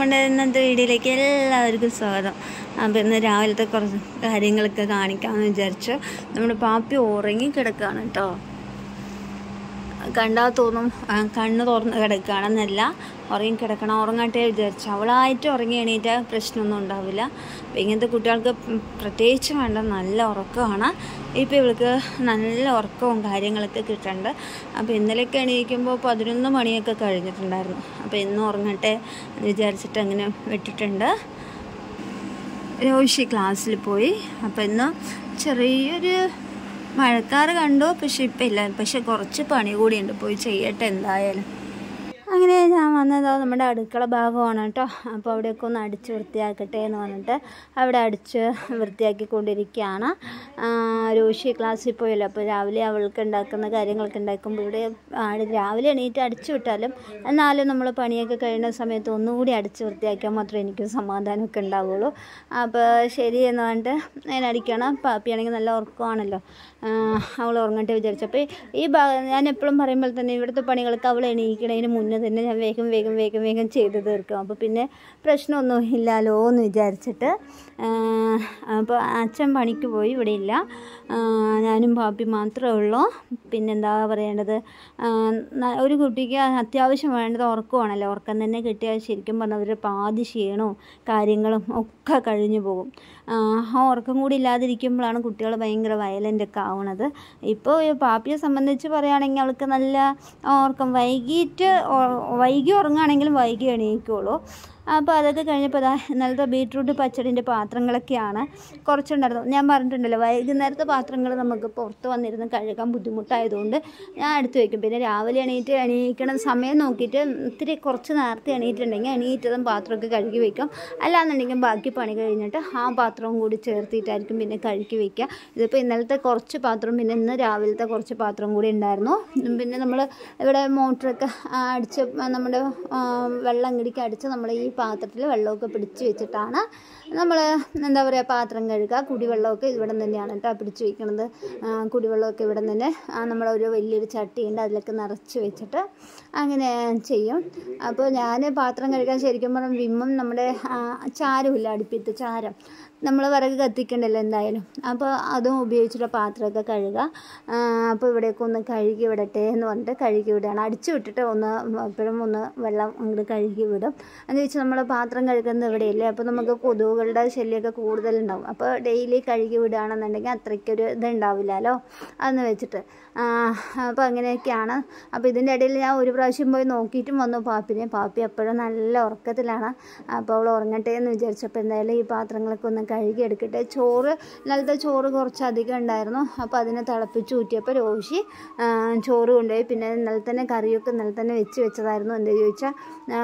നമ്മുടെ ഇന്നത്തെ വീഡിയോയിലേക്ക് എല്ലാവർക്കും സ്വാഗതം അപ്പോൾ ഇന്ന് രാവിലത്തെ കുറച്ച് കാര്യങ്ങളൊക്കെ കാണിക്കാമെന്ന് വിചാരിച്ചു നമ്മുടെ പാപ്പി ഉറങ്ങി കിടക്കുകയാണ് കേട്ടോ കണ്ടാൽ തോന്നും ആ, കണ്ണ് തുറന്ന് കിടക്കുകയാണെന്നല്ല ഉറങ്ങി കിടക്കണം ഉറങ്ങട്ടെ വിചാരിച്ചു അവളായിട്ട് ഉറങ്ങി എണീറ്റാൽ പ്രശ്നമൊന്നും ഉണ്ടാവില്ല അപ്പം ഇങ്ങനത്തെ കുട്ടികൾക്ക് പ്രത്യേകിച്ച് വേണ്ട നല്ല ഉറക്കമാണ് ഇപ്പോൾ ഇവൾക്ക് നല്ല ഉറക്കവും കാര്യങ്ങളൊക്കെ കിട്ടുന്നുണ്ട് അപ്പോൾ ഇന്നലെയൊക്കെ എണീക്കുമ്പോൾ പതിനൊന്ന് മണിയൊക്കെ കഴിഞ്ഞിട്ടുണ്ടായിരുന്നു അപ്പോൾ ഇന്ന് ഉറങ്ങട്ടെ എന്ന് വിചാരിച്ചിട്ട് അങ്ങനെ വിട്ടിട്ടുണ്ട് രോഷി ക്ലാസ്സിൽ പോയി അപ്പോൾ ഇന്ന് ചെറിയൊരു മഴക്കാറ് കണ്ടു പക്ഷെ ഇപ്പം ഇല്ല പക്ഷെ കുറച്ച് പണി കൂടിയുണ്ട് പോയി ചെയ്യട്ടെ എന്തായാലും അങ്ങനെ ഞാൻ വന്നത് നമ്മുടെ അടുക്കള ഭാഗമാണ് കേട്ടോ അപ്പോൾ അവിടെയൊക്കെ ഒന്ന് അടിച്ച് വൃത്തിയാക്കട്ടെ എന്ന് പറഞ്ഞിട്ട് അവിടെ അടിച്ച് വൃത്തിയാക്കിക്കൊണ്ടിരിക്കുകയാണ് ആ, രോഷി ക്ലാസ്സിൽ പോയല്ലോ അപ്പോൾ രാവിലെ അവൾക്ക് ഉണ്ടാക്കുന്ന കാര്യങ്ങളൊക്കെ ഉണ്ടാക്കുമ്പോൾ ഇവിടെ ആട് രാവിലെ എണീറ്റ് അടിച്ചു വിട്ടാലും എന്നാലും നമ്മൾ പണിയൊക്കെ കഴിയുന്ന സമയത്ത് ഒന്നുകൂടി അടിച്ച് വൃത്തിയാക്കിയാൽ മാത്രമേ എനിക്ക് സമാധാനമൊക്കെ ഉണ്ടാവുള്ളൂ അപ്പോൾ ശരി എന്ന് പറഞ്ഞിട്ട് ഞാൻ അടിക്കണം പാപ്പിയാണെങ്കിൽ നല്ല ഉറക്കമാണല്ലോ അവൾ ഉറങ്ങട്ടെ വിചാരിച്ചപ്പോൾ ഈ ഭാഗം ഞാൻ എപ്പോഴും പറയുമ്പോൾ തന്നെ ഇവിടുത്തെ പണികളൊക്കെ അവൾ എണീക്കണതിന് മുന്നേ തന്നെ ഞാൻ വേഗം വേഗം വേഗം വേഗം ചെയ്ത് തീർക്കും അപ്പോൾ പിന്നെ പ്രശ്നമൊന്നും ഇല്ലല്ലോ എന്ന് വിചാരിച്ചിട്ട് അപ്പോൾ അച്ഛൻ പണിക്ക് പോയി ഇവിടെ ഇല്ല ആ, ഞാനും പാപ്പി മാത്രമേ ഉള്ളൂ പിന്നെന്താ പറയേണ്ടത് ആ, ന- ഒരു കുട്ടിക്ക് അത്യാവശ്യം വേണ്ടത് ഉറക്കമാണല്ലോ ഉറക്കം തന്നെ കിട്ടിയാൽ ശരിക്കും പറഞ്ഞാൽ ഒരു പാതി ക്ഷീണവും കാര്യങ്ങളും ഒക്കെ കഴിഞ്ഞു പോകും ആ ആ ഉറക്കം കൂടി ഇല്ലാതിരിക്കുമ്പോഴാണ് കുട്ടികൾ ഭയങ്കര വയലൻ്റ് ഒക്കെ ആവണത് ഇപ്പോൾ ഈ പാപ്പിയെ സംബന്ധിച്ച് പറയുകയാണെങ്കിൽ അവൾക്ക് നല്ല ഉറക്കം വൈകിട്ട് ഉ- വൈകി ഉറങ്ങുകയാണെങ്കിലും വൈകി എണീക്കുള്ളൂ അപ്പോൾ അതൊക്കെ കഴിഞ്ഞപ്പോൾ അതാ ഇന്നലത്തെ ബീട്രൂട്ട് പച്ചടിൻ്റെ പാത്രങ്ങളൊക്കെയാണ് കുറച്ചുണ്ടായിരുന്നു ഞാൻ പറഞ്ഞിട്ടുണ്ടല്ലോ വൈകുന്നേരത്തെ പാത്രങ്ങൾ നമുക്ക് പുറത്ത് വന്നിരുന്ന് കഴുകാൻ ബുദ്ധിമുട്ടായതുകൊണ്ട് ഞാൻ എടുത്ത് വെക്കും പിന്നെ രാവിലെ എണീറ്റ് എണീക്കണ സമയം നോക്കിയിട്ട് ഇത്തിരി കുറച്ച് നേരത്തെ എണീറ്റുണ്ടെങ്കിൽ എണീറ്റതും പാത്രമൊക്കെ കഴുകി വെക്കും അല്ലാന്നുണ്ടെങ്കിൽ ബാക്കി പണി കഴിഞ്ഞിട്ട് ആ പാത്രവും കൂടി ചേർത്തിട്ടായിരിക്കും പിന്നെ കഴുകി വെക്കുക ഇതിപ്പോൾ ഇന്നലത്തെ കുറച്ച് പാത്രം പിന്നെ ഇന്ന് രാവിലത്തെ കുറച്ച് പാത്രം കൂടി ഉണ്ടായിരുന്നു പിന്നെ നമ്മൾ ഇവിടെ മോട്ടറൊക്കെ അടിച്ച് നമ്മുടെ ആ, വെള്ളം ഇങ്ങടിക്ക് അടിച്ച് നമ്മൾ ഈ പാത്രത്തിൽ വെള്ളമൊക്കെ പിടിച്ച് വെച്ചിട്ടാണ് നമ്മൾ എന്താ പറയുക പാത്രം കഴുകുക കുടിവെള്ളമൊക്കെ ഇവിടെ തന്നെയാണ് കേട്ടോ പിടിച്ച് വയ്ക്കണത് ആ, കുടിവെള്ളമൊക്കെ ഇവിടെ തന്നെ നമ്മളൊരു വലിയൊരു ചട്ടിയുണ്ട് അതിലൊക്കെ നിറച്ച് വെച്ചിട്ട് അങ്ങനെ ചെയ്യും അപ്പോൾ ഞാൻ പാത്രം കഴുകാൻ ശരിക്കും പറഞ്ഞാൽ വിമ്മും നമ്മുടെ ആ, ചാരമില്ല അടുപ്പിത്ത് ചാരം നമ്മൾ വിറക് കത്തിക്കണ്ടല്ലോ എന്തായാലും അപ്പോൾ അതും ഉപയോഗിച്ചിട്ട് പാത്രമൊക്കെ കഴുകുക ആ, അപ്പോൾ ഇവിടെയൊക്കെ ഒന്ന് കഴുകി വിടട്ടെ എന്ന് പറഞ്ഞിട്ട് കഴുകി വിടുകയാണ് അടിച്ചു വിട്ടിട്ട് ഒന്ന് എപ്പോഴും ഒന്ന് വെള്ളം അങ്ങോട്ട് കഴുകി വിടും എന്ന് വെച്ചാൽ നമ്മൾ പാത്രം കഴുകുന്നത് ഇവിടെയല്ലേ അപ്പോൾ നമുക്ക് കൊതുകുകളുടെ ശല്യമൊക്കെ കൂടുതലുണ്ടാവും അപ്പോൾ ഡെയിലി കഴുകി വിടുകയാണെന്നുണ്ടെങ്കിൽ അത്രയ്ക്കൊരു ഇതുണ്ടാവില്ലല്ലോ അതെന്ന് വെച്ചിട്ട് ആ, അപ്പോൾ അങ്ങനെയൊക്കെയാണ് അപ്പോൾ ഇതിൻ്റെ ഇടയിൽ ഞാൻ ഒരു പ്രാവശ്യം പോയി നോക്കിയിട്ടും വന്നു പാപ്പിനെ പാപ്പി എപ്പോഴും നല്ല ഉറക്കത്തിലാണ് അപ്പോൾ അവൾ ഉറങ്ങട്ടെ എന്ന് വിചാരിച്ചപ്പോൾ എന്തായാലും ഈ പാത്രങ്ങളൊക്കെ ഒന്ന് കഴുകി എടുക്കട്ടെ ചോറ് ഇന്നലത്തെ ചോറ് കുറച്ച് അധികം ഉണ്ടായിരുന്നു അപ്പോൾ അതിനെ തിളപ്പിച്ച് ഊറ്റിയപ്പോൾ രോഷി ആ, ചോറ് കൊണ്ടുപോയി പിന്നെ ഇന്നലെ തന്നെ കറിയൊക്കെ ഇന്നലെ തന്നെ വെച്ച് വെച്ചതായിരുന്നു എന്താ ചോദിച്ചാൽ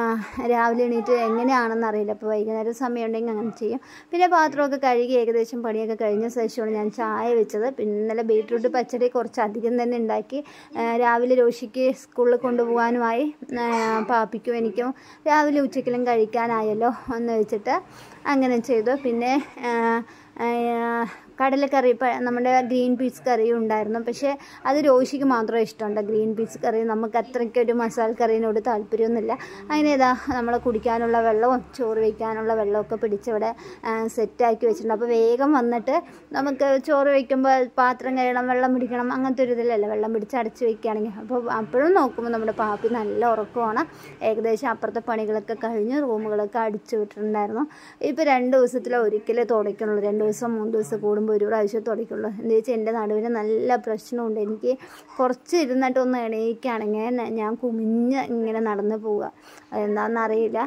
രാവിലെ എണീറ്റ് എങ്ങനെയാണെന്ന് അറിയില്ല അപ്പോൾ വൈകുന്നേരം സമയം ഉണ്ടെങ്കിൽ അങ്ങനെ ചെയ്യും പിന്നെ പാത്രമൊക്കെ കഴുകി ഏകദേശം പണിയൊക്കെ കഴിഞ്ഞ ശേഷമാണ് ഞാൻ ചായ വെച്ചത് പിന്നെ ഇന്നലെ ബീട്രൂട്ട് പച്ചടി കുറച്ച് അധികം തന്നെ ഉണ്ടാക്കി ആ, രാവിലെ രോഷിക്ക് സ്കൂളിൽ കൊണ്ടുപോകാനുമായി ആ, പാപ്പിക്കും എനിക്കും രാവിലെ ഉച്ചയ്ക്കിലും കഴിക്കാനായല്ലോ എന്ന് വെച്ചിട്ട് അങ്ങനെ ചെയ്തു പിന്നെ ആ, ആ, കടലക്കറി ഇപ്പം നമ്മുടെ ഗ്രീൻ പീസ് കറിയും ഉണ്ടായിരുന്നു പക്ഷേ അത് രോഷിക്ക് മാത്രമേ ഇഷ്ടമുണ്ട് ഗ്രീൻ പീസ് കറി നമുക്ക് അത്രയ്ക്ക് ഒരു മസാല കറീനോട് താല്പര്യമൊന്നുമില്ല അങ്ങനെ ഇതാ നമ്മൾ കുടിക്കാനുള്ള വെള്ളവും ചോറ് വയ്ക്കാനുള്ള വെള്ളമൊക്കെ പിടിച്ചിവിടെ സെറ്റാക്കി വെച്ചിട്ടുണ്ട് അപ്പോൾ വേഗം വന്നിട്ട് നമുക്ക് ചോറ് വയ്ക്കുമ്പോൾ പാത്രം കഴുകണം വെള്ളം പിടിക്കണം അങ്ങനത്തെ ഒരു ഇതിലല്ല വെള്ളം പിടിച്ച് അടച്ച് വെക്കുകയാണെങ്കിൽ അപ്പോൾ അപ്പോഴും നോക്കുമ്പോൾ നമ്മുടെ പാപ്പി നല്ല ഉറക്കമാണ് ഏകദേശം അപ്പുറത്തെ പണികളൊക്കെ കഴിഞ്ഞ് റൂമുകളൊക്കെ അടിച്ചു വിട്ടിട്ടുണ്ടായിരുന്നു ഇപ്പോൾ രണ്ട് ദിവസത്തിൽ ഒരിക്കലേ തുടയ്ക്കുള്ളൂ രണ്ട് ദിവസം മൂന്ന് ദിവസം കൂടുമ്പോൾ ഒരു പ്രാവശ്യം തുടയ്ക്കുള്ളൂ എന്താ വെച്ചാൽ എൻ്റെ നടുവിന് നല്ല പ്രശ്നമുണ്ട് എനിക്ക് കുറച്ച് ഇരുന്നിട്ട് ഒന്ന് എണീക്കുകയാണെങ്കിൽ ന- ഞാൻ കുമിഞ്ഞ് ഇങ്ങനെ നടന്നു പോവുക അതെന്താണെന്നറിയില്ല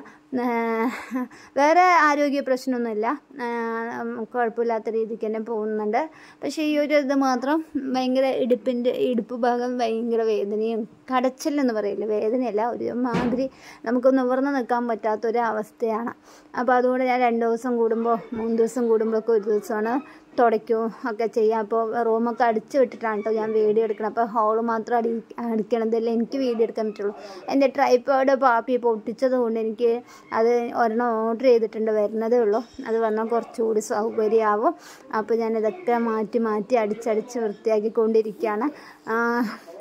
ഏഹ് വേറെ ആരോഗ്യ പ്രശ്നമൊന്നുമില്ല ഏഹ് കുഴപ്പമില്ലാത്ത രീതിക്ക് തന്നെ പോകുന്നുണ്ട് പക്ഷേ ഈ ഒരു ഇത് മാത്രം ഭയങ്കര ഇടുപ്പിൻ്റെ ഇടുപ്പ് ഭാഗം ഭയങ്കര വേദനയും കടച്ചിലെന്ന് പറയില്ല വേദനയല്ല ഒരു മാതിരി നമുക്ക് നിവർന്ന് നിൽക്കാൻ പറ്റാത്തൊരു അവസ്ഥയാണ് അപ്പോൾ അതുകൊണ്ട് ഞാൻ രണ്ട് ദിവസം കൂടുമ്പോൾ മൂന്ന് ദിവസം കൂടുമ്പോഴൊക്കെ ഒരു ദിവസമാണ് തുടയ്ക്കും ഒക്കെ ചെയ്യാം അപ്പോൾ റൂമൊക്കെ അടിച്ച് വിട്ടിട്ടാണ് കേട്ടോ ഞാൻ വീഡിയോ എടുക്കണം അപ്പോൾ ഹോള് മാത്രം അടി അടിക്കണതല്ലേ എനിക്ക് വീഡിയോ എടുക്കാൻ പറ്റുള്ളൂ എൻ്റെ ട്രൈപ്പോഡ് പാപ്പി പൊട്ടിച്ചത് കൊണ്ട് എനിക്ക് അത് ഒരെണ്ണം ഓർഡർ ചെയ്തിട്ടുണ്ട് വരുന്നതേ ഉള്ളൂ അത് വന്നാൽ കുറച്ചുകൂടി സൗകര്യമാവും അപ്പോൾ ഞാൻ ഇതൊക്കെ മാറ്റി മാറ്റി അടിച്ചടിച്ച് വൃത്തിയാക്കിക്കൊണ്ടിരിക്കുകയാണ്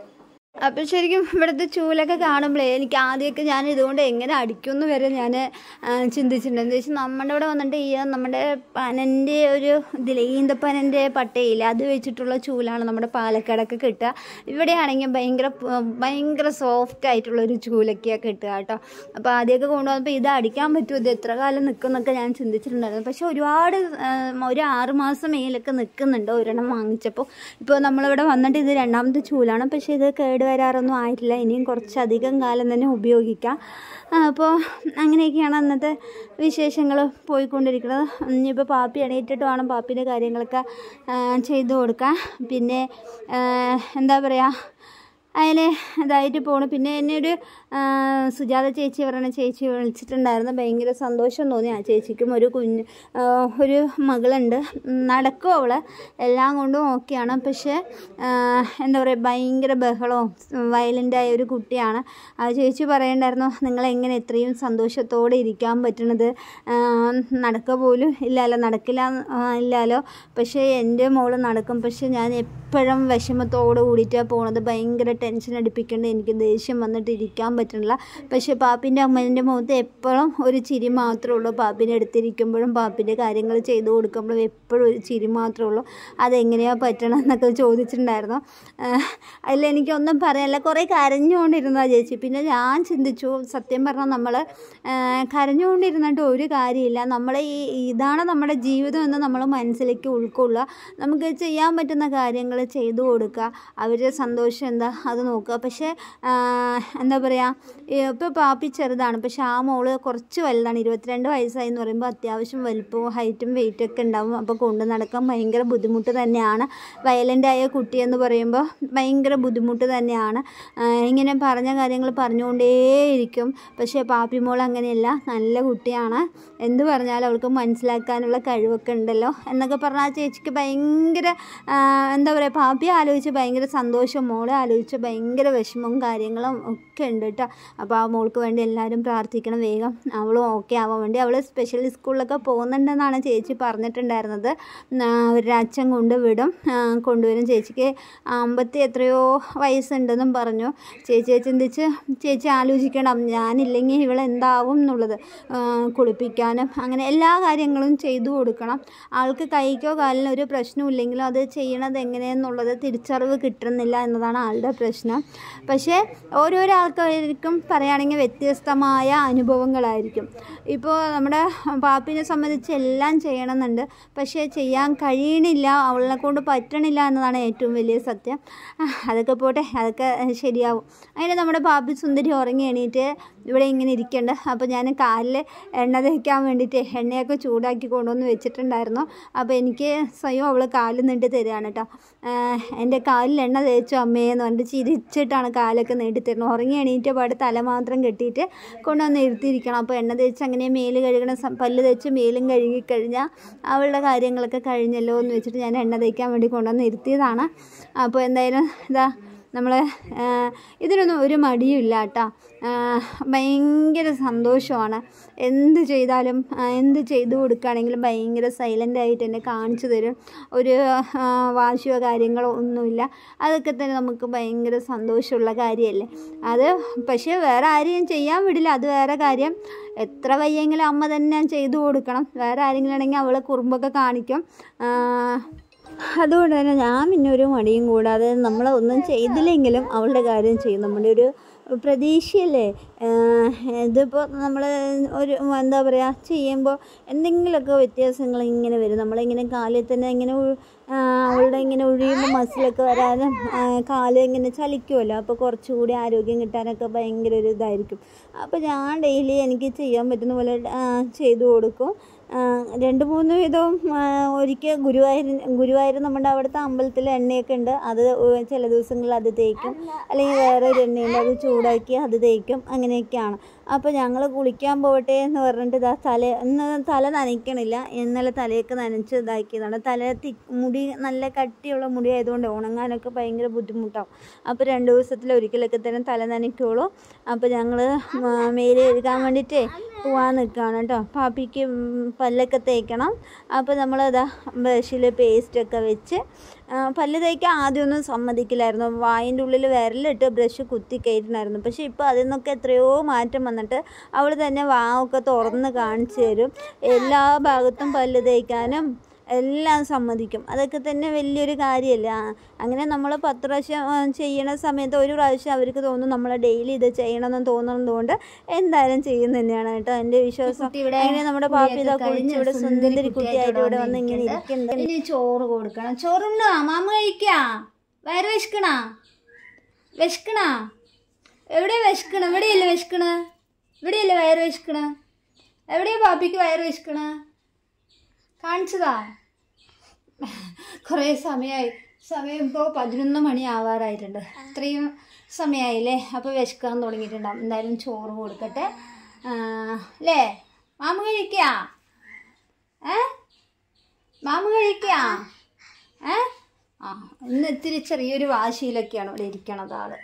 അപ്പം ശരിക്കും ഇവിടുത്തെ ചൂലൊക്കെ കാണുമ്പോഴേ എനിക്ക് ആദ്യമൊക്കെ ഞാൻ ഇതുകൊണ്ട് എങ്ങനെ അടിക്കുമെന്ന് വരെ ഞാൻ ചിന്തിച്ചിട്ടുണ്ട് എന്താ വെച്ചാൽ നമ്മുടെ ഇവിടെ വന്നിട്ട് ഈ നമ്മുടെ പനൻ്റെ ഒരു ഇതിലെ ഈന്തപ്പനൻ്റെ പട്ടയില്ല അത് വെച്ചിട്ടുള്ള ചൂലാണ് നമ്മുടെ പാലക്കാടൊക്കെ കിട്ടുക ഇവിടെയാണെങ്കിൽ ഭയങ്കര പ- ഭയങ്കര സോഫ്റ്റ് ആയിട്ടുള്ള ഒരു ചൂലൊക്കെയാണ് കിട്ടുക കേട്ടോ അപ്പോൾ ആദ്യമൊക്കെ കൊണ്ടുവന്നപ്പോൾ ഇത് അടിക്കാൻ പറ്റുമോ ഇത് എത്ര കാലം നിൽക്കുന്നൊക്കെ ഞാൻ ചിന്തിച്ചിട്ടുണ്ടായിരുന്നു പക്ഷെ ഒരുപാട് ആ, ഒരു ആറ് മാസം മേലൊക്കെ നിൽക്കുന്നുണ്ട് ഒരെണ്ണം വാങ്ങിച്ചപ്പോൾ ഇപ്പോൾ നമ്മളിവിടെ വന്നിട്ട് ഇത് രണ്ടാമത്തെ ചൂലാണ് പക്ഷേ ഇത് കേട് വരാറൊന്നും ആയിട്ടില്ല ഇനിയും കുറച്ചധികം കാലം തന്നെ ഉപയോഗിക്കാം ആ, അപ്പോൾ അങ്ങനെയൊക്കെയാണ് അന്നത്തെ വിശേഷങ്ങൾ പോയിക്കൊണ്ടിരിക്കുന്നത് ഇനിയിപ്പോൾ പാപ്പി എണീറ്റിട്ട് വേണം പാപ്പിൻ്റെ കാര്യങ്ങളൊക്കെ ആ, ചെയ്തു കൊടുക്കാൻ പിന്നെ ആ, എന്താ പറയുക അതിൽ ഇതായിട്ട് പോണു പിന്നെ എന്നെ ഒരു ആ, സുജാത ചേച്ചി പറയുന്ന ചേച്ചി വിളിച്ചിട്ടുണ്ടായിരുന്നു ഭയങ്കര സന്തോഷം തോന്നി ആ ചേച്ചിക്കും ഒരു കുഞ്ഞ് ആ, ഒരു മകളുണ്ട് ഉം, നടക്കും അവൾ എല്ലാം കൊണ്ടും ഓക്കെയാണ് പക്ഷേ ആ, എന്താ പറയുക ഭയങ്കര ബഹളവും വയലൻ്റായ ഒരു കുട്ടിയാണ് ആ ചേച്ചി പറയണ്ടായിരുന്നു നിങ്ങളെങ്ങനെ ഇത്രയും സന്തോഷത്തോടെ ഇരിക്കാൻ പറ്റണത് ആ, നടക്കുക പോലും ഇല്ലല്ലോ നടക്കില്ല ആ, ഇല്ലല്ലോ പക്ഷേ എൻ്റെ മോള് നടക്കും പക്ഷേ ഞാൻ എപ്പോഴും വിഷമത്തോട് കൂടിയിട്ടാണ് പോണത് ഭയങ്കര ടെൻഷൻ അടിപ്പിക്കേണ്ട എനിക്ക് ദേഷ്യം വന്നിട്ട് ഇരിക്കാൻ പറ്റണില്ല പക്ഷേ പാപ്പിൻ്റെ അമ്മേൻ്റെ മുഖത്ത് എപ്പോഴും ഒരു ചിരി മാത്രമേ ഉള്ളൂ പാപ്പിൻ്റെ അടുത്തിരിക്കുമ്പോഴും പാപ്പിൻ്റെ കാര്യങ്ങൾ ചെയ്തു കൊടുക്കുമ്പോഴും എപ്പോഴും ഒരു ചിരി മാത്രമേ ഉള്ളൂ അതെങ്ങനെയാണ് പറ്റണം എന്നൊക്കെ ചോദിച്ചിട്ടുണ്ടായിരുന്നു അതിൽ എനിക്കൊന്നും പറയാനില്ല കുറേ കരഞ്ഞുകൊണ്ടിരുന്നു ആ ചേച്ചി പിന്നെ ഞാൻ ചിന്തിച്ചു സത്യം പറഞ്ഞാൽ നമ്മൾ കരഞ്ഞുകൊണ്ടിരുന്നിട്ട് ഒരു കാര്യമില്ല നമ്മളെ ഈ ഇതാണ് നമ്മുടെ ജീവിതം എന്ന് നമ്മൾ മനസ്സിലേക്ക് ഉൾക്കൊള്ളുക നമുക്ക് ചെയ്യാൻ പറ്റുന്ന കാര്യങ്ങൾ ചെയ്തു കൊടുക്കുക അവരുടെ സന്തോഷം എന്താ അത് നോക്കുക പക്ഷേ ആ, എന്താ പറയുക ഇപ്പോൾ പാപ്പി ചെറുതാണ് പക്ഷെ ആ മോള് കുറച്ച് വലുതാണ് ഇരുപത്തിരണ്ട് വയസ്സായി എന്ന് പറയുമ്പോൾ അത്യാവശ്യം വലിപ്പവും ഹൈറ്റും വെയിറ്റും ഒക്കെ ഉണ്ടാവും അപ്പോൾ കൊണ്ട് നടക്കാൻ ഭയങ്കര ബുദ്ധിമുട്ട് തന്നെയാണ് വയലൻ്റ് ആയ കുട്ടി എന്ന് പറയുമ്പോൾ ഭയങ്കര ബുദ്ധിമുട്ട് തന്നെയാണ് ആ, ഇങ്ങനെ പറഞ്ഞ കാര്യങ്ങൾ പറഞ്ഞുകൊണ്ടേയിരിക്കും പക്ഷേ പാപ്പി മോൾ അങ്ങനെയല്ല നല്ല കുട്ടിയാണ് എന്ത് പറഞ്ഞാലും അവൾക്ക് മനസ്സിലാക്കാനുള്ള കഴിവൊക്കെ ഉണ്ടല്ലോ എന്നൊക്കെ പറഞ്ഞാൽ ആ ചേച്ചിക്ക് ഭയങ്കര ആ, എന്താ പറയുക പാപ്പി ആലോചിച്ച് ഭയങ്കര സന്തോഷം മോളെ ആലോചിച്ച് ഭയങ്കര വിഷമവും കാര്യങ്ങളും ഒക്കെ ഉണ്ട് കേട്ടോ അപ്പോൾ ആ മോൾക്ക് വേണ്ടി എല്ലാവരും പ്രാർത്ഥിക്കണം വേഗം അവളും ഓക്കെ ആവാൻ വേണ്ടി അവൾ സ്പെഷ്യൽ സ്കൂളിലൊക്കെ പോകുന്നുണ്ടെന്നാണ് ചേച്ചി പറഞ്ഞിട്ടുണ്ടായിരുന്നത് ആ, അവരുടെ അച്ഛൻ കൊണ്ടുവിടും ആ, കൊണ്ടുവരും ചേച്ചിക്ക് അമ്പത്തി എത്രയോ വയസ്സുണ്ടെന്നും പറഞ്ഞു ചേച്ചിയെ ചിന്തിച്ച് ചേച്ചി ആലോചിക്കണം ഞാനില്ലെങ്കിൽ ഇവളെന്താവും എന്നുള്ളത് ആ, കുളിപ്പിക്കാനും അങ്ങനെ എല്ലാ കാര്യങ്ങളും ചെയ്തു കൊടുക്കണം ആൾക്ക് കൈക്കോ കാലിനോ ഒരു പ്രശ്നമില്ലെങ്കിലും അത് ചെയ്യണത് എങ്ങനെയെന്നുള്ളത് തിരിച്ചറിവ് കിട്ടുന്നില്ല എന്നതാണ് ആളുടെ പ്രശ്നം പക്ഷേ ഓരോരോ ആൾക്കാർക്കും പറയുകയാണെങ്കിൽ വ്യത്യസ്തമായ അനുഭവങ്ങളായിരിക്കും ഇപ്പോൾ നമ്മുടെ പാപ്പിനെ സംബന്ധിച്ച് എല്ലാം ചെയ്യണമെന്നുണ്ട് പക്ഷേ ചെയ്യാൻ കഴിയണില്ല അവളെ കൊണ്ട് പറ്റണില്ല എന്നതാണ് ഏറ്റവും വലിയ സത്യം ആ, അതൊക്കെ പോട്ടെ അതൊക്കെ ശരിയാവും അങ്ങനെ നമ്മുടെ പാപ്പി സുന്ദരി ഉറങ്ങി എണീറ്റ് ഇവിടെ ഇങ്ങനെ ഇരിക്കണ്ട അപ്പോൾ ഞാൻ കാലിൽ എണ്ണ തേക്കാൻ വേണ്ടിയിട്ട് എണ്ണയൊക്കെ ചൂടാക്കി കൊണ്ടുവന്ന് വെച്ചിട്ടുണ്ടായിരുന്നു അപ്പോൾ എനിക്ക് സ്വയം അവൾ കാലിൽ നീട്ടി തരികയാണ് കേട്ടോ എൻ്റെ കാലിൽ എണ്ണ തേച്ചു അമ്മയെന്ന് പറഞ്ഞിട്ട് ചിരിച്ചിട്ടാണ് കാലൊക്കെ നീട്ടി തരുന്നത് ഉറങ്ങി എണീറ്റ പാട് തല മാത്രം കെട്ടിയിട്ട് കൊണ്ടുവന്ന് ഇരുത്തിയിരിക്കണം അപ്പോൾ എണ്ണ തേച്ച് അങ്ങനെ മേല് കഴുകണ സം- പല്ല് തേച്ച് മേലും കഴുകി കഴിഞ്ഞാൽ അവളുടെ കാര്യങ്ങളൊക്കെ കഴിഞ്ഞല്ലോ എന്ന് വെച്ചിട്ട് ഞാൻ എണ്ണ തേക്കാൻ വേണ്ടി കൊണ്ടുവന്ന് ഇരുത്തിയതാണ് അപ്പോൾ എന്തായാലും ഇതാ നമ്മൾ ഇതിനൊന്നും ഒരു മടിയുമില്ല കേട്ടോ ഭയങ്കര സന്തോഷമാണ് എന്ത് ചെയ്താലും ആ, എന്ത് ചെയ്തു കൊടുക്കുകയാണെങ്കിലും ഭയങ്കര സൈലൻ്റ് ആയിട്ട് എന്നെ കാണിച്ചു തരും ഒരു ആ, വാശിയോ കാര്യങ്ങളോ ഒന്നുമില്ല അതൊക്കെ തന്നെ നമുക്ക് ഭയങ്കര സന്തോഷമുള്ള കാര്യമല്ലേ അത് പക്ഷേ വേറെ ആരെയും ചെയ്യാൻ വിടില്ല അത് വേറെ കാര്യം എത്ര വയ്യെങ്കിലും അമ്മ തന്നെ ചെയ്തു കൊടുക്കണം വേറെ ആരെങ്കിലും ആണെങ്കിൽ അവൾ കുറുമ്പൊക്കെ കാണിക്കും ആ, അതുകൊണ്ട് തന്നെ ഞാൻ പിന്നെ ഒരു മടിയും കൂടാതെ നമ്മൾ ഒന്നും ചെയ്തില്ലെങ്കിലും അവളുടെ കാര്യം ചെയ്യും നമ്മുടെ ഒരു പ്രതീക്ഷയല്ലേ ആഹ് ഇതിപ്പോൾ നമ്മൾ ഒരു എന്താ പറയുക ചെയ്യുമ്പോൾ എന്തെങ്കിലുമൊക്കെ വ്യത്യാസങ്ങൾ ഇങ്ങനെ വരും നമ്മളിങ്ങനെ കാലിൽ തന്നെ ഇങ്ങനെ ഉ- ആഹ് അവളുടെ ഇങ്ങനെ ഒഴിയുമ്പോൾ മസിലൊക്കെ വരാനും ആഹ് കാല് ഇങ്ങനെ ചലിക്കുമല്ലോ അപ്പോൾ കുറച്ചുകൂടി ആരോഗ്യം കിട്ടാനൊക്കെ ഭയങ്കര ഒരു ഇതായിരിക്കും അപ്പോൾ ഞാൻ ഡെയിലി എനിക്ക് ചെയ്യാൻ പറ്റുന്ന പോലെ ആഹ് ചെയ്തു കൊടുക്കും ആഹ് രണ്ട് മൂന്ന് വിധവും ഒരിക്കൽ ഗുരുവായൂർ ഗുരുവായൂർ നമ്മുടെ അവിടുത്തെ അമ്പലത്തിൽ എണ്ണയൊക്കെ ഉണ്ട് അത് ഒ- ചില ദിവസങ്ങളിൽ അത് തേക്കും അല്ലെങ്കിൽ വേറെ ഒരു എണ്ണയുണ്ട് അത് ചൂടാക്കി അത് തേക്കും അങ്ങനെയൊക്കെയാണ് അപ്പോൾ ഞങ്ങൾ കുളിക്കാൻ പോകട്ടെ എന്ന് പറഞ്ഞിട്ട് ഇതാ തല ഇന്ന് തല നനയ്ക്കണില്ല ഇന്നലെ തലയൊക്കെ നനച്ച് ഇതാക്കിയതാണ് തല തി മുടി നല്ല കട്ടിയുള്ള മുടി ആയതുകൊണ്ട് ഉണങ്ങാനൊക്കെ ഭയങ്കര ബുദ്ധിമുട്ടാവും അപ്പോൾ രണ്ട് ദിവസത്തിൽ ഒരിക്കലൊക്കെ തന്നെ തല നനയ്ക്കുള്ളൂ അപ്പോൾ ഞങ്ങൾ മേലെ എഴുകാൻ വേണ്ടിയിട്ടേ പോവാൻ നിൽക്കുകയാണ് കേട്ടോ പാപ്പിക്ക് ഉം, പല്ലൊക്കെ തേക്കണം അപ്പോൾ നമ്മളതാ ബ്രഷിൽ പേസ്റ്റൊക്കെ വെച്ച് ആ, പല്ല് തേക്കാൻ ആദ്യമൊന്നും സമ്മതിക്കില്ലായിരുന്നു വായിൻ്റെ ഉള്ളിൽ വിരലിട്ട് ബ്രഷ് കുത്തി കയറ്റണമായിരുന്നു പക്ഷേ ഇപ്പോൾ അതിൽ നിന്നൊക്കെ എത്രയോ മാറ്റം വന്നിട്ട് അവൾ തന്നെ വാവൊക്കെ തുറന്ന് കാണിച്ചു തരും എല്ലാ ഭാഗത്തും പല്ല് തേക്കാനും എല്ലാം സമ്മതിക്കും അതൊക്കെ തന്നെ വലിയൊരു കാര്യമല്ല ആ, അങ്ങനെ നമ്മൾ പത്ത് പ്രാവശ്യം ആ, ചെയ്യണ സമയത്ത് ഒരു പ്രാവശ്യം അവർക്ക് തോന്നും നമ്മൾ ഡെയിലി ഇത് ചെയ്യണമെന്ന് തോന്നുന്നതുകൊണ്ട് എന്തായാലും ചെയ്യുന്ന തന്നെയാണ് കേട്ടോ എൻ്റെ വിശ്വാസം കുട്ടി ഇവിടെ അങ്ങനെ നമ്മുടെ പാപ്പി ഇതാ കുളിയൊക്കെ കുളിച്ച് കഴിഞ്ഞ് ഇവിടെ സുന്ദരി സുന്ദരി കുട്ടിയായിട്ട് ഇവിടെ വന്ന് ഇങ്ങനെ വന്നിരിക്കുന്നുണ്ട്. ഇരിക്കുന്നുണ്ട് ഇനി ചോറ് കൊടുക്കണം ചോറുണ്ടോ മാമ കഴിക്കാ വയറ് വിശക്കണാ വിശക്കണാ എവിടെയാ വിശക്കണ ഇവിടെയല്ലേ വിശക്കണ ഇവിടെയല്ലേ വയറ് വിശക്കണ എവിടെയാ പാപ്പിക്ക് വയറ് വിശക്കണ കാണിച്ചതാ കുറേ സമയമായി സമയം ഇപ്പോൾ പതിനൊന്ന് മണി ആവാറായിട്ടുണ്ട് ഇത്രയും സമയമായില്ലേ അപ്പോൾ വിശക്കാൻ തുടങ്ങിയിട്ടുണ്ടാവും എന്തായാലും ചോറ് കൊടുക്കട്ടെ ആ, അല്ലേ മാമ കഴിക്കാ ഏ മാമ കഴിക്കാ ഏ ആ ഇന്ന് ഇത്തിരി ചെറിയൊരു വാശിയിലൊക്കെയാണ് ഇവിടെ ഇരിക്കണത് ആള്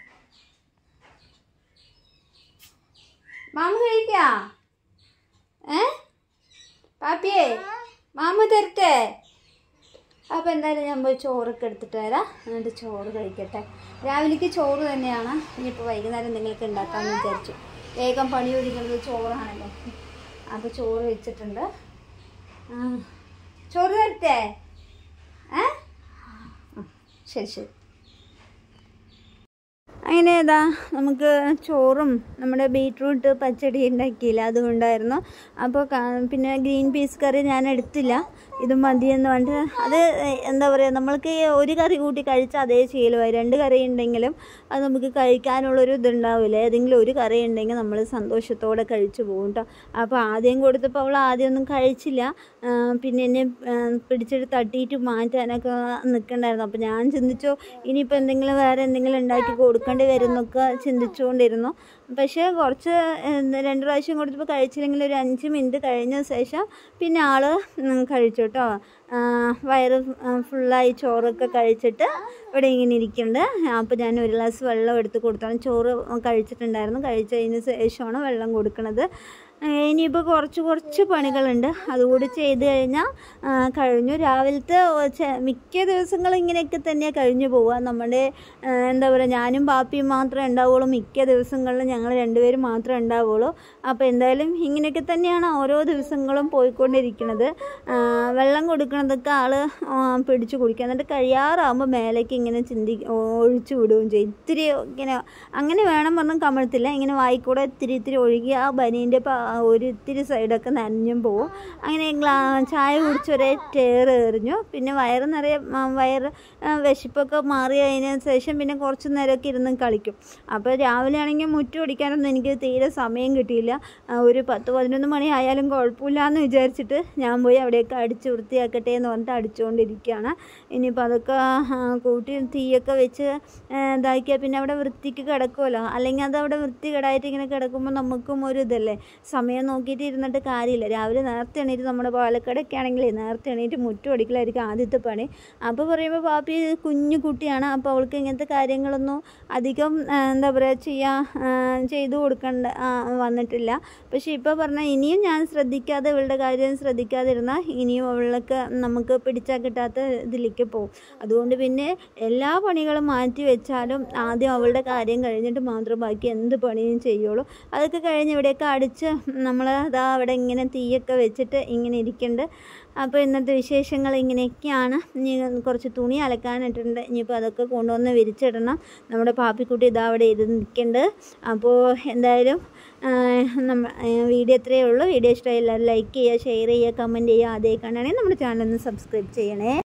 മാമ കഴിക്കാ ഏ പാപ്പിയേ മാമ തരട്ടെ അപ്പോൾ എന്തായാലും ഞാൻ പോയി ചോറൊക്കെ എടുത്തിട്ട് വരാം എന്നിട്ട് ചോറ് കഴിക്കട്ടെ രാവിലേക്ക് ചോറ് തന്നെയാണ് ഇനിയിപ്പോൾ വൈകുന്നേരം എന്തെങ്കിലുമൊക്കെ ഉണ്ടാക്കാമെന്ന് വിചാരിച്ചു വേഗം പണി ഒഴിക്കുന്നത് ചോറാണല്ലോ അപ്പോൾ ചോറ് വെച്ചിട്ടുണ്ട് ആ, ചോറ് തരട്ടെ ഏ ഉം, ശരി ശരി അങ്ങനെ ഏതാ നമുക്ക് ചോറും നമ്മുടെ ബീട്രൂട്ട് പച്ചടി ഉണ്ടാക്കിയില്ല അതുകൊണ്ടായിരുന്നു അപ്പോൾ ക- പിന്നെ ഗ്രീൻ പീസ് കറി ഞാൻ എടുത്തില്ല ഇത് മതിയെന്ന് പറഞ്ഞിട്ട് അത് എന്താ പറയുക നമ്മൾക്ക് ഈ ഒരു കറി കൂട്ടി കഴിച്ചാൽ അതേ ശീലമായി രണ്ട് കറി ഉണ്ടെങ്കിലും അത് നമുക്ക് കഴിക്കാനുള്ളൊരു ഇതുണ്ടാവില്ല ഏതെങ്കിലും ഒരു കറി ഉണ്ടെങ്കിൽ നമ്മൾ സന്തോഷത്തോടെ കഴിച്ചു പോകും കേട്ടോ അപ്പോൾ ആദ്യം കൊടുത്തപ്പോൾ അവൾ ആദ്യമൊന്നും കഴിച്ചില്ല ആ, പിന്നെ എന്നെ ആ, പിടിച്ചിട്ട് തട്ടിയിട്ട് മാറ്റാനൊക്കെ നിൽക്കണ്ടായിരുന്നു അപ്പോൾ ഞാൻ ചിന്തിച്ചു ഇനിയിപ്പോൾ എന്തെങ്കിലും വേറെ എന്തെങ്കിലും ഉണ്ടാക്കി കൊടുക്കേണ്ടി വരും എന്നൊക്കെ ചിന്തിച്ചുകൊണ്ടിരുന്നു പക്ഷേ കുറച്ച് എന്ത് രണ്ട് പ്രാവശ്യം കൊടുത്തപ്പോൾ കഴിച്ചില്ലെങ്കിൽ ഒരു അഞ്ച് മിനിറ്റ് കഴിഞ്ഞ ശേഷം പിന്നെ ആള് ഉം, കഴിച്ചു കേട്ടോ ആ, വയറ് ഫുള്ളായി ചോറൊക്കെ കഴിച്ചിട്ട് ഇവിടെ ഇങ്ങനെ ഇരിക്കുന്നുണ്ട് അപ്പോൾ ഞാൻ ഒരു ഗ്ലാസ് വെള്ളം എടുത്ത് കൊടുത്താണ് ചോറ് കഴിച്ചിട്ടുണ്ടായിരുന്നു കഴിച്ചതിന് ശേഷമാണ് വെള്ളം കൊടുക്കുന്നത് ഇനിയിപ്പോൾ കുറച്ച് കുറച്ച് പണികളുണ്ട് അതുകൂടി ചെയ്ത് കഴിഞ്ഞാൽ ആ, കഴിഞ്ഞു രാവിലത്തെ ഒ- ചെ- മിക്ക ദിവസങ്ങളും ഇങ്ങനെയൊക്കെ തന്നെയാണ് കഴിഞ്ഞു പോവുക നമ്മുടെ ആ, എന്താ പറയുക ഞാനും പാപ്പിയും മാത്രമേ ഉണ്ടാവുള്ളൂ മിക്ക ദിവസങ്ങളിലും ഞങ്ങൾ രണ്ടുപേരും മാത്രമേ ഉണ്ടാവുള്ളൂ അപ്പോൾ എന്തായാലും ഇങ്ങനെയൊക്കെ തന്നെയാണ് ഓരോ ദിവസങ്ങളും പോയിക്കൊണ്ടിരിക്കുന്നത് ആ, വെള്ളം കൊടുക്കണതൊക്കെ ആൾ പിടിച്ചു കുടിക്കുക എന്നിട്ട് കഴിയാറാകുമ്പോൾ മേലേക്ക് ഇങ്ങനെ ചിന്തി ഒഴിച്ചു വിടുകയും ചെയ്യും ഇത്തിരി ഇങ്ങനെ അങ്ങനെ വേണം പറഞ്ഞാൽ കമഴ്ത്തില്ല ഇങ്ങനെ വായിക്കൂടെ ഇത്തിരി ഇത്തിരി ഒഴുകി ആ ബനീൻ്റെ ഒരു ഇത്തിരി സൈഡൊക്കെ നനഞ്ഞും പോവും അങ്ങനെ ഗ്ലാ ചായ കുടിച്ച് ഒരേ ടേർ എറിഞ്ഞു പിന്നെ വയറ് നിറയെ ആ, വയറ് ആ, വിശപ്പൊക്കെ മാറി അതിന് ശേഷം പിന്നെ കുറച്ച് നേരമൊക്കെ ഇരുന്ന് കളിക്കും അപ്പോൾ രാവിലെ ആണെങ്കിൽ മുറ്റം അടിക്കാനൊന്നും എനിക്ക് തീരെ സമയം കിട്ടിയില്ല ആ, ഒരു പത്ത് പതിനൊന്ന് മണി ആയാലും കുഴപ്പമില്ല എന്ന് വിചാരിച്ചിട്ട് ഞാൻ പോയി അവിടെയൊക്കെ അടിച്ച് വൃത്തിയാക്കട്ടെ എന്ന് പറഞ്ഞിട്ട് അടിച്ചുകൊണ്ടിരിക്കുകയാണ് ഇനിയിപ്പോൾ അതൊക്കെ ആ, കൂട്ടി തീയൊക്കെ വെച്ച് ആ, ഇതാക്കിയാൽ പിന്നെ അവിടെ വൃത്തിക്ക് കിടക്കുമല്ലോ അല്ലെങ്കിൽ അത് അവിടെ വൃത്തി കേടായിട്ട് ഇങ്ങനെ കിടക്കുമ്പോൾ നമുക്കും ഒരു ഇതല്ലേ സമയം നോക്കിയിട്ട് ഇരുന്നിട്ട് കാര്യമില്ല രാവിലെ നേരത്തെ എണീറ്റ് നമ്മുടെ പാലക്കാടൊക്കെ ആണെങ്കിലേ നേരത്തെ എണീറ്റ് മുറ്റം അടിക്കലായിരിക്കും ആദ്യത്തെ പണി അപ്പോൾ പറയുമ്പോൾ പാപ്പി കുഞ്ഞു കുട്ടിയാണ് അപ്പോൾ അവൾക്ക് ഇങ്ങനത്തെ കാര്യങ്ങളൊന്നും അധികം ആ, എന്താ പറയുക ചെയ്യാൻ ആ, ചെയ്തു കൊടുക്കേണ്ട ആ, വന്നിട്ടില്ല പക്ഷേ ഇപ്പോൾ പറഞ്ഞാൽ ഇനിയും ഞാൻ ശ്രദ്ധിക്കാതെ ഇവളുടെ കാര്യം ശ്രദ്ധിക്കാതിരുന്നാൽ ഇനിയും അവൾക്ക് നമുക്ക് പിടിച്ചാൽ കിട്ടാത്ത ഇതിലേക്ക് പോകും അതുകൊണ്ട് പിന്നെ എല്ലാ പണികളും മാറ്റി വെച്ചാലും ആദ്യം അവളുടെ കാര്യം കഴിഞ്ഞിട്ട് മാത്രം ബാക്കി എന്ത് പണിയും ചെയ്യുള്ളൂ അതൊക്കെ കഴിഞ്ഞ് ഇവിടെയൊക്കെ അടിച്ച് നമ്മൾ അതാ അവിടെ ഇങ്ങനെ തീയൊക്കെ വെച്ചിട്ട് ഇങ്ങനെ ഇരിക്കുന്നുണ്ട് അപ്പോൾ ഇന്നത്തെ വിശേഷങ്ങൾ ഇങ്ങനെയൊക്കെയാണ് ഇനി കുറച്ച് തുണി അലക്കാനിട്ടുണ്ട് ഇനിയിപ്പോൾ അതൊക്കെ കൊണ്ടുവന്ന് വിരിച്ചിടണം നമ്മുടെ പാപ്പിക്കുട്ടി ഇതാ അവിടെ ഇരുന്നിരിക്കുന്നുണ്ട് അപ്പോൾ എന്തായാലും നമ്മ വീഡിയോ ഇത്രയേ ഉള്ളൂ വീഡിയോ ഇഷ്ടമായി എല്ലാവരും ലൈക്ക് ചെയ്യുക ഷെയർ ചെയ്യുക കമൻറ്റ് ചെയ്യുക അതേ കാണുകയാണെങ്കിൽ നമ്മുടെ ചാനൽ ഒന്ന് സബ്സ്ക്രൈബ് ചെയ്യണേ